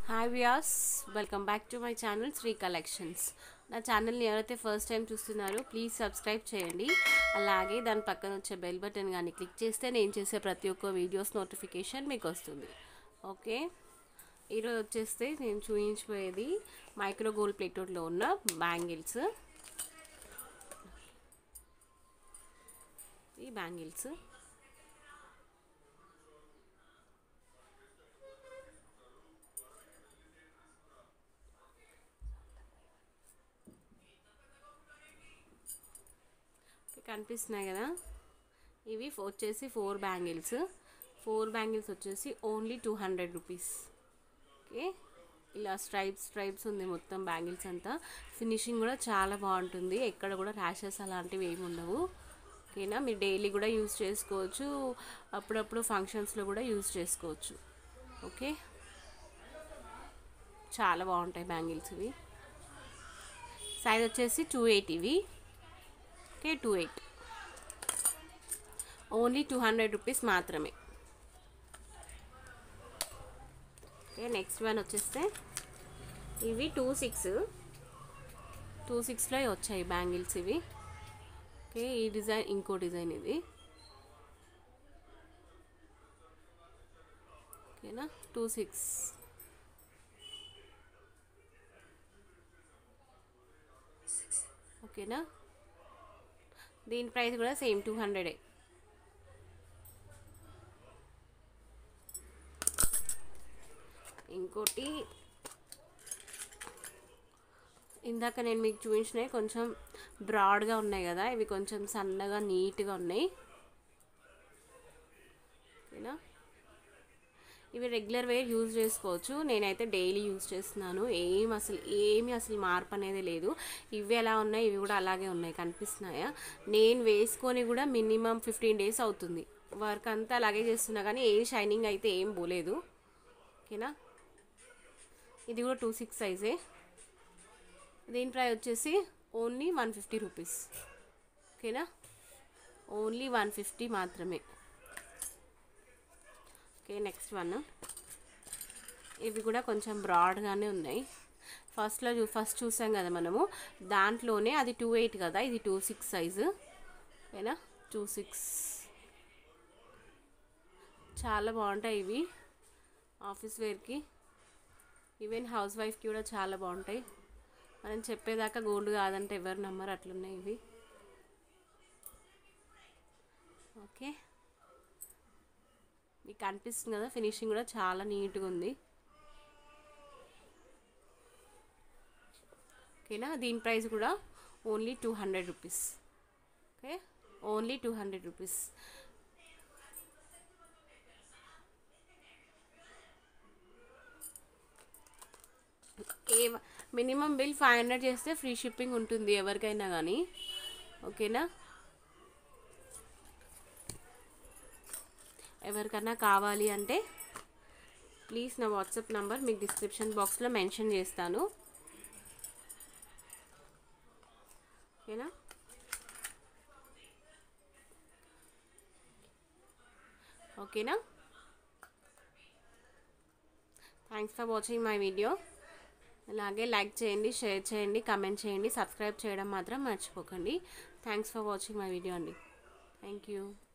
hi వియాస్ welcome back to my channel Sri collections నా ఛానల్ని ఎవరైతే ఫస్ట్ టైం చూస్తున్నారో ప్లీజ్ సబ్స్క్రైబ్ చేయండి అలాగే దాని పక్కన వచ్చే బెల్ బటన్ కానీ క్లిక్ చేస్తే నేను చేసే ప్రతి ఒక్క వీడియోస్ నోటిఫికేషన్ మీకు వస్తుంది ఓకే ఈరోజు వచ్చేస్తే నేను చూపించబోయేది మైక్రో గోల్డ్ ప్లేటోడ్లో ఉన్న బ్యాంగిల్స్ ఈ బ్యాంగిల్స్ కనిపిస్తున్నాయి కదా ఇవి ఫో- వచ్చేసి ఫోర్ బ్యాంగిల్స్ ఫోర్ బ్యాంగిల్స్ వచ్చేసి only two hundred rupees okay ఇలా స్ట్రైప్స్ స్ట్రైప్స్ ఉంది మొత్తం బ్యాంగిల్స్ అంతా ఫినిషింగ్ కూడా చాలా బాగుంటుంది ఎక్కడ కూడా ర్యాషెస్ అలాంటివి ఏమి ఉండవు ఓకేనా మీరు డైలీ కూడా యూజ్ చేసుకోవచ్చు అప్పుడప్పుడు ఫంక్షన్స్లో కూడా యూజ్ చేసుకోవచ్చు ఓకే చాలా బాగుంటాయి బ్యాంగిల్స్ ఇవి సైజ్ వచ్చేసి టూ ఎయిట్ ఇవి okay two eight only two hundred rupees మాత్రమే ఓకే నెక్స్ట్ వన్ వచ్చేస్తే ఇవి టూ సిక్స్ టూ సిక్స్లో వచ్చాయి బ్యాంగిల్స్ ఇవి ఓకే ఈ డిజైన్ ఇంకో డిజైన్ ఇది ఓకేనా టూ సిక్స్ ఓకేనా దీని ప్రైస్ కూడా సేమ్ టూ హండ్రెడే ఇంకోటి ఇందాక నేను మీకు చూపించినవి కొంచెం బ్రాడ్గా ఉన్నాయి కదా ఇవి కొంచెం సన్నగా నీట్గా ఉన్నాయి ఓకేనా ఇవి రెగ్యులర్ వేర్ యూజ్ చేసుకోవచ్చు నేనైతే డైలీ యూజ్ చేస్తున్నాను ఏం అసలు ఏమి అసలు మార్పు అనేది లేదు ఇవి ఎలా ఉన్నాయి ఇవి కూడా అలాగే ఉన్నాయి కనిపిస్తున్నాయా నేను వేసుకొని కూడా మినిమం ఫిఫ్టీన్ డేస్ అవుతుంది వర్క్ అంతా అలాగే చేస్తున్నా కానీ ఏ షైనింగ్ అయితే ఏం పోలేదు ఓకేనా ఇది కూడా టూ సిక్స్ సైజే దీని ప్రైస్ వచ్చేసి ఓన్లీ వన్ ఫిఫ్టీ రూపీస్ ఓకేనా ఓన్లీ వన్ ఫిఫ్టీ మాత్రమే ఓకే నెక్స్ట్ వన్ ఇవి కూడా కొంచెం బ్రాడ్గానే ఉన్నాయి ఫస్ట్లో చూ ఫస్ట్ చూసాం కదా మనము దాంట్లోనే అది టూ ఎయిట్ కదా ఇది టూ సిక్స్ సైజు ఓకేనా టూ సిక్స్ చాలా బాగుంటాయి ఇవి ఆఫీస్ వేర్కి ఈవెన్ హౌస్ వైఫ్కి కూడా చాలా బాగుంటాయి మనం చెప్పేదాకా గోల్డ్ కాదంటే ఎవరు నమ్మరు అట్లున్నాయి ఇవి ఓకే మీకు కనిపిస్తుంది కదా ఫినిషింగ్ కూడా చాలా నీట్గా ఉంది ఓకేనా దీని ప్రైస్ కూడా only two hundred rupees okay only two hundred rupees a minimum bill five hundred చేస్తే ఫ్రీ షిప్పింగ్ ఉంటుంది ఎవరికైనా కానీ ఓకేనా ఎవరికన్నా కావాలి అంటే ప్లీజ్ నా వాట్సాప్ నంబర్ మీకు డిస్క్రిప్షన్ బాక్స్లో మెన్షన్ చేస్తాను ఓకేనా ఓకేనా thanks for watching my video అలాగే లైక్ చేయండి షేర్ చేయండి కమెంట్ చేయండి సబ్స్క్రైబ్ చేయడం మాత్రం మర్చిపోకండి thanks for watching my video అండి థ్యాంక్ యూ